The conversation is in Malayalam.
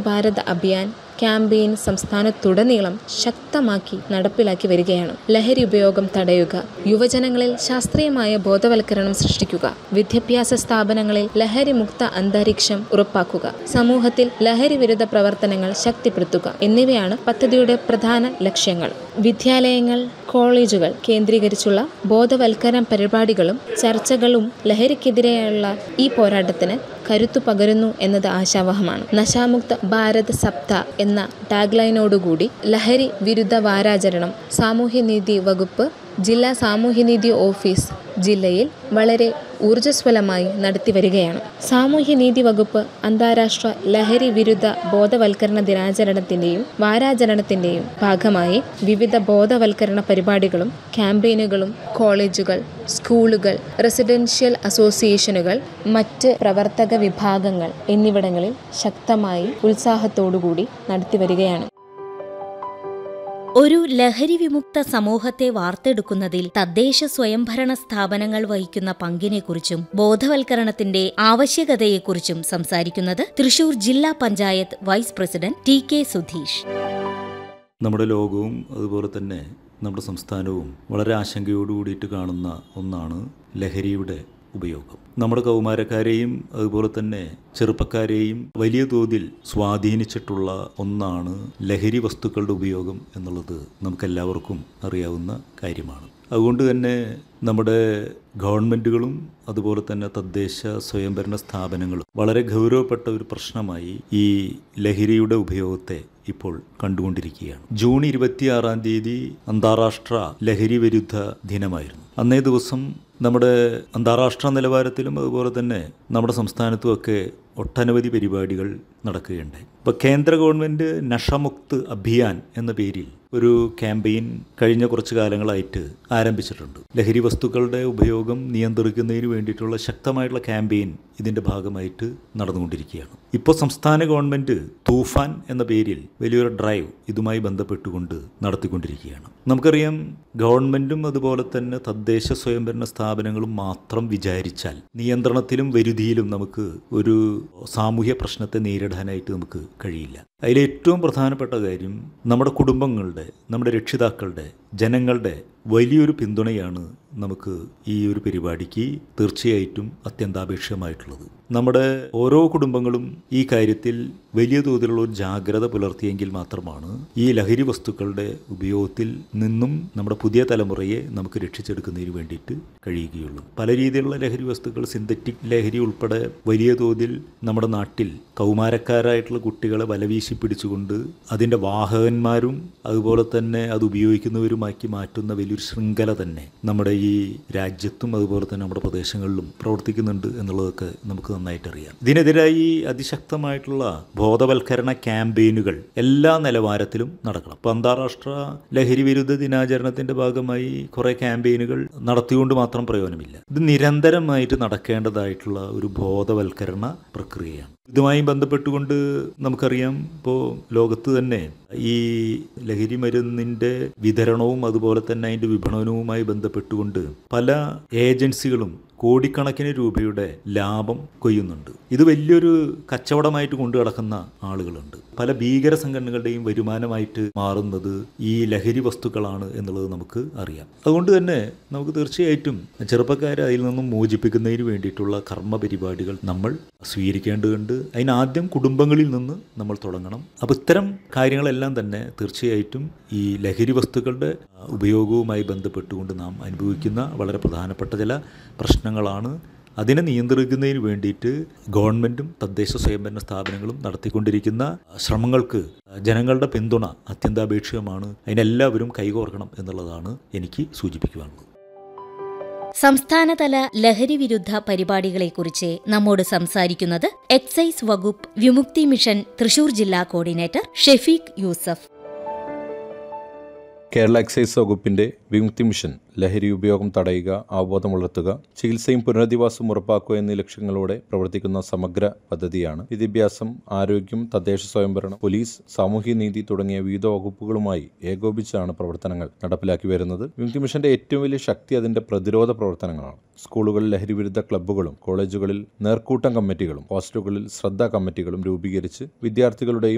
ഭാരത് അഭിയാൻ ക്യാമ്പയിൻ സംസ്ഥാനത്തുടനീളം ശക്തമാക്കി നടപ്പിലാക്കി വരികയാണ് ലഹരി ഉപയോഗം തടയുക യുവജനങ്ങളിൽ ശാസ്ത്രീയമായ ബോധവൽക്കരണം സൃഷ്ടിക്കുക വിദ്യാഭ്യാസ സ്ഥാപനങ്ങളിൽ ലഹരി മുക്ത അന്തരീക്ഷം ഉറപ്പാക്കുക സമൂഹത്തിൽ ലഹരി വിരുദ്ധ പ്രവർത്തനങ്ങൾ ശക്തിപ്പെടുത്തുക എന്നിവയാണ് പദ്ധതിയുടെ പ്രധാന ലക്ഷ്യങ്ങൾ വിദ്യാലയങ്ങൾ കോളേജുകൾ കേന്ദ്രീകരിച്ചുള്ള ബോധവൽക്കരണ പരിപാടികളും ചർച്ചകളും ലഹരിക്കെതിരെയുള്ള ഈ പോരാട്ടത്തിന് കരുത്തു പകരുന്നു എന്നത് ആശാവഹമാണ് നശാമുക്ത ഭാരത് സപ്ത എന്ന ടാഗ്ലൈനോടുകൂടി ലഹരി വിരുദ്ധ വാരാചരണം സാമൂഹ്യനീതി വകുപ്പ് ജില്ലാ സാമൂഹ്യനീതി ഓഫീസ് ജില്ലയിൽ വളരെ ഊർജ്ജസ്വലമായി നടത്തി വരികയാണ് സാമൂഹ്യനീതി വകുപ്പ് അന്താരാഷ്ട്ര ലഹരി വിരുദ്ധ ബോധവൽക്കരണ ദിനാചരണത്തിന്റെയും വാരാചരണത്തിന്റെയും ഭാഗമായി വിവിധ ബോധവൽക്കരണ പരിപാടികളും ക്യാമ്പയിനുകളും കോളേജുകൾ സ്കൂളുകൾ റെസിഡൻഷ്യൽ അസോസിയേഷനുകൾ മറ്റ് പ്രവർത്തക വിഭാഗങ്ങൾ എന്നിവിടങ്ങളിൽ ശക്തമായി ഉത്സാഹത്തോടുകൂടി നടത്തി വരികയാണ് ഒരു ലഹരി വിമുക്ത സമൂഹത്തെ വാർത്തെടുക്കുന്നതിൽ തദ്ദേശ സ്വയംഭരണ സ്ഥാപനങ്ങൾ വഹിക്കുന്ന പങ്കിനെക്കുറിച്ചും ബോധവൽക്കരണത്തിന്റെ ആവശ്യകതയെക്കുറിച്ചും സംസാരിക്കുന്നത് തൃശൂർ ജില്ലാ panchayat vice president T K Sudheesh നമ്മുടെ ലോകവും അതുപോലെ തന്നെ നമ്മുടെ സംസ്ഥാനവും വളരെ ആശങ്കയോട് കൂടിയിട്ട് കാണുന്ന ഒന്നാണ് ലഹരിയുടെ ഉപയോഗം നമ്മുടെ കൗമാരക്കാരെയും അതുപോലെ തന്നെ ചെറുപ്പക്കാരെയും വലിയ തോതിൽ സ്വാധീനിച്ചിട്ടുള്ള ഒന്നാണ് ലഹരി വസ്തുക്കളുടെ ഉപയോഗം എന്നുള്ളത് നമുക്കെല്ലാവർക്കും അറിയാവുന്ന കാര്യമാണ് അതുകൊണ്ട് തന്നെ നമ്മുടെ ഗവൺമെൻറ്റുകളും അതുപോലെ തന്നെ തദ്ദേശ സ്വയംഭരണ സ്ഥാപനങ്ങളും വളരെ ഗൗരവപ്പെട്ട ഒരു പ്രശ്നമായി ഈ ലഹരിയുടെ ഉപയോഗത്തെ ഇപ്പോൾ കണ്ടുകൊണ്ടിരിക്കുകയാണ് ജൂൺ ഇരുപത്തിയാറാം തീയതി അന്താരാഷ്ട്ര ലഹരി വിരുദ്ധ ദിനമായിരുന്നു അന്നേ ദിവസം നമ്മുടെ അന്താരാഷ്ട്ര നിലവാരത്തിലും അതുപോലെ തന്നെ നമ്മുടെ സംസ്ഥാനത്തുമൊക്കെ ഒട്ടനവധി പരിപാടികൾ നടക്കുകയുണ്ടായി ഇപ്പോൾ കേന്ദ്ര ഗവൺമെൻറ് നഷമുക്ത് അഭിയാൻ എന്ന പേരിൽ ഒരു ക്യാമ്പയിൻ കഴിഞ്ഞ കുറച്ച് കാലങ്ങളായിട്ട് ആരംഭിച്ചിട്ടുണ്ട് ലഹരി വസ്തുക്കളുടെ ഉപയോഗം നിയന്ത്രിക്കുന്നതിന് വേണ്ടിയിട്ടുള്ള ശക്തമായിട്ടുള്ള ക്യാമ്പയിൻ ഇതിൻ്റെ ഭാഗമായിട്ട് നടന്നുകൊണ്ടിരിക്കുകയാണ് ഇപ്പോൾ സംസ്ഥാന ഗവൺമെൻറ് തൂഫാൻ എന്ന പേരിൽ വലിയൊരു ഡ്രൈവ് ഇതുമായി ബന്ധപ്പെട്ടുകൊണ്ട് നടത്തിക്കൊണ്ടിരിക്കുകയാണ് നമുക്കറിയാം ഗവൺമെൻറ്റും അതുപോലെ തന്നെ തദ്ദേശ സ്വയംഭരണ സ്ഥാപനങ്ങളും മാത്രം വിചാരിച്ചാൽ നിയന്ത്രണത്തിലും വരുതിയിലും നമുക്ക് ഒരു സാമൂഹ്യ പ്രശ്നത്തെ നേരിടാനായിട്ട് നമുക്ക് കഴിയില്ല അതിലേറ്റവും പ്രധാനപ്പെട്ട കാര്യം നമ്മുടെ കുടുംബങ്ങളുടെ നമ്മുടെ രക്ഷിതാക്കളുടെ ജനങ്ങളുടെ വലിയൊരു പിന്തുണയാണ് നമുക്ക് ഈ ഒരു പരിപാടിക്ക് തീർച്ചയായിട്ടും അത്യന്താപേക്ഷിതമായിട്ടുള്ളത് നമ്മുടെ ഓരോ കുടുംബങ്ങളും ഈ കാര്യത്തിൽ വലിയ തോതിലുള്ള ഒരു ജാഗ്രത പുലർത്തിയെങ്കിൽ മാത്രമാണ് ഈ ലഹരി വസ്തുക്കളുടെ ഉപയോഗത്തിൽ നിന്നും നമ്മുടെ പുതിയ തലമുറയെ നമുക്ക് രക്ഷിച്ചെടുക്കുന്നതിന് വേണ്ടിയിട്ട് കഴിയുകയുള്ളൂ പല രീതിയിലുള്ള ലഹരി വസ്തുക്കൾ സിന്തറ്റിക് ലഹരി ഉൾപ്പെടെ വലിയ തോതിൽ നമ്മുടെ നാട്ടിൽ കൗമാരക്കാരായിട്ടുള്ള കുട്ടികളെ വലവീശി പിടിച്ചുകൊണ്ട് അതിൻ്റെ വാഹകന്മാരും അതുപോലെ തന്നെ അത് ഉപയോഗിക്കുന്നവരുമാക്കി മാറ്റുന്ന വലിയൊരു ശൃംഖല തന്നെ നമ്മുടെ ഈ രാജ്യത്തും അതുപോലെ തന്നെ നമ്മുടെ പ്രദേശങ്ങളിലും പ്രവർത്തിക്കുന്നുണ്ട് എന്നുള്ളതൊക്കെ നമുക്ക് നന്നായിട്ട് അറിയാം ഇതിനെതിരായി അതിശക്തമായിട്ടുള്ള ബോധവൽക്കരണ ക്യാമ്പയിനുകൾ എല്ലാ നിലവാരത്തിലും നടക്കണം അപ്പോൾ അന്താരാഷ്ട്ര ലഹരി വിരുദ്ധ ദിനാചരണത്തിന്റെ ഭാഗമായി കുറേ ക്യാമ്പയിനുകൾ നടത്തിക്കൊണ്ട് മാത്രം പ്രയോജനമില്ല ഇത് നിരന്തരമായിട്ട് നടക്കേണ്ടതായിട്ടുള്ള ഒരു ബോധവൽക്കരണ പ്രക്രിയയാണ് ഇതുമായി ബന്ധപ്പെട്ടുകൊണ്ട് നമുക്കറിയാം ഇപ്പോൾ ലോകത്ത് തന്നെ ഈ ലഹരി മരുന്നിൻ്റെ വിതരണവും അതുപോലെ തന്നെ അതിൻ്റെ വിപണനവുമായി ബന്ധപ്പെട്ടുകൊണ്ട് പല ഏജൻസികളും കോടിക്കണക്കിന് രൂപയുടെ ലാഭം കൊയ്യുന്നുണ്ട് ഇത് വലിയൊരു കച്ചവടമായിട്ട് കൊണ്ടു നടക്കുന്ന ആളുകളുണ്ട് പല ഭീകര സംഘടനകളുടെയും വരുമാനമായിട്ട് മാറുന്നത് ഈ ലഹരി വസ്തുക്കളാണ് എന്നുള്ളത് നമുക്ക് അറിയാം അതുകൊണ്ട് തന്നെ നമുക്ക് തീർച്ചയായിട്ടും ചെറുപ്പക്കാരെ അതിൽ നിന്നും മോചിപ്പിക്കുന്നതിന് വേണ്ടിയിട്ടുള്ള കർമ്മ പരിപാടികൾ നമ്മൾ സ്വീകരിക്കേണ്ടതുണ്ട് അതിനാദ്യം കുടുംബങ്ങളിൽ നിന്ന് നമ്മൾ തുടങ്ങണം അപ്പോൾ ഇത്തരം കാര്യങ്ങളെല്ലാം തന്നെ തീർച്ചയായിട്ടും ഈ ലഹരി വസ്തുക്കളുടെ ഉപയോഗവുമായി ബന്ധപ്പെട്ടുകൊണ്ട് നാം അനുഭവിക്കുന്ന വളരെ പ്രധാനപ്പെട്ട ചില പ്രശ്നങ്ങളാണ് അതിനെ നിയന്ത്രിക്കുന്നതിന് വേണ്ടിയിട്ട് ഗവൺമെൻറ്റും തദ്ദേശ സ്വയംഭരണ സ്ഥാപനങ്ങളും നടത്തിക്കൊണ്ടിരിക്കുന്ന ശ്രമങ്ങൾക്ക് ജനങ്ങളുടെ പിന്തുണ അത്യന്താപേക്ഷിതമാണ് അതിനെല്ലാവരും കൈകോർക്കണം എന്നുള്ളതാണ് എനിക്ക് സൂചിപ്പിക്കുവാനുള്ളത് സംസ്ഥാനതല ലഹരി വിരുദ്ധ പരിപാടികളെക്കുറിച്ച് നമ്മോട് സംസാരിക്കുന്നത് എക്സൈസ് വകുപ്പ് വിമുക്തി മിഷൻ തൃശൂർ ജില്ലാ കോർഡിനേറ്റർ ഷെഫീഖ് യൂസഫ് കേരള എക്സൈസ് വകുപ്പിന്റെ വിമുക്തി മിഷൻ ലഹരി ഉപയോഗം തടയുക അവബോധം വളർത്തുക ചികിത്സയും പുനരധിവാസവും ഉറപ്പാക്കുക എന്നീ ലക്ഷ്യങ്ങളോടെ പ്രവർത്തിക്കുന്ന സമഗ്ര പദ്ധതിയാണ് വിദ്യാഭ്യാസം ആരോഗ്യം തദ്ദേശ സ്വയംഭരണം പോലീസ് സാമൂഹ്യനീതി തുടങ്ങിയ വിവിധ വകുപ്പുകളുമായി ഏകോപിച്ചാണ് പ്രവർത്തനങ്ങൾ നടപ്പിലാക്കി വരുന്നത് വിമുക്തി മിഷന്റെ ഏറ്റവും വലിയ ശക്തി അതിന്റെ പ്രതിരോധ പ്രവർത്തനങ്ങളാണ് സ്കൂളുകളിൽ ലഹരി വിരുദ്ധ ക്ലബ്ബുകളും കോളേജുകളിൽ നേർക്കൂട്ടം കമ്മിറ്റികളും ഹോസ്റ്റലുകളിൽ ശ്രദ്ധാ കമ്മിറ്റികളും രൂപീകരിച്ച് വിദ്യാർത്ഥികളുടെയും